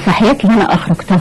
المسرحيات اللي انا اخرجتها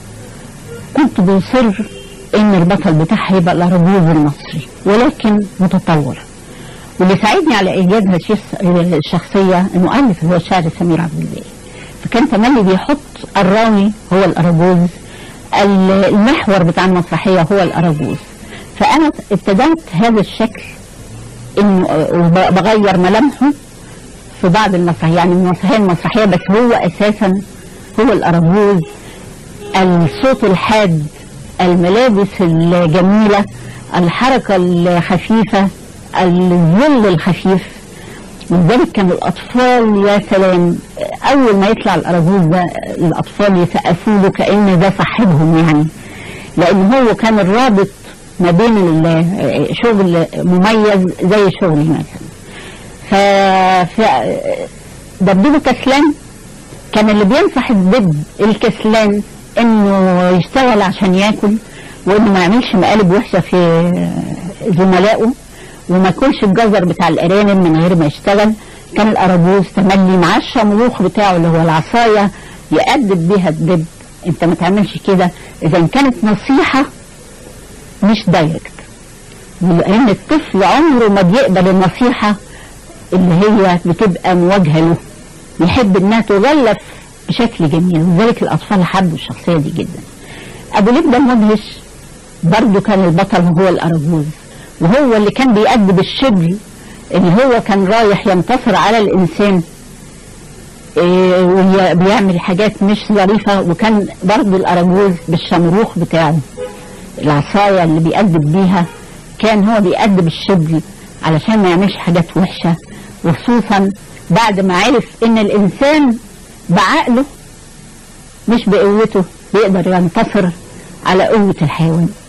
كنت بصر ان البطل بتاعها يبقى الارجوز المصري ولكن متطور واللي ساعدني على ايجاد هذه الشخصيه المؤلف اللي هو الشاعر سمير عبد الباقي فكان تملي بيحط الرامي هو الاراجوز المحور بتاع المسرحيه هو الاراجوز فانا ابتدأت هذا الشكل انه بغير ملامحه في بعض المسرحيات يعني المسرحيه المسرحيه بس هو اساسا هو الاراجوز الصوت الحاد الملابس الجميله الحركه الخفيفه الظل الخفيف لذلك كان الاطفال يا سلام اول ما يطلع الاراجوز ده الاطفال يسقفوا له كان ده صاحبهم يعني لان هو كان الرابط ما بين شغل مميز زي شغلي مثلا ف ف دبدوب كسلان كان اللي بينصح الدب الكسلان انه يشتغل عشان ياكل وانه ما يعملش مقالب وحشه في زملائه وما يكونش الجزر بتاع الارانب من غير ما يشتغل كان الاراجوز تملي مع الشمروخ بتاعه اللي هو العصايه يأدب بيها الدب انت ما تعملش كده اذا كانت نصيحه مش دايركت لان الطفل عمره ما بيقبل النصيحه اللي هي بتبقى مواجهه له يحب انها تغلف بشكل جميل لذلك الاطفال حبوا الشخصيه دي جدا ابو لبده المدهش برضه كان البطل هو الاراجوز وهو اللي كان بيأدب الشبل اللي هو كان رايح ينتصر على الانسان إيه وبيعمل حاجات مش ظريفه وكان برضه الاراجوز بالشمروخ بتاعه العصايه اللي بيأدب بيها كان هو بيأدب الشبل علشان ما يعملش حاجات وحشه وخصوصا بعد ما عرف ان الانسان بعقله مش بقوته بيقدر ينتصر على قوه الحيوان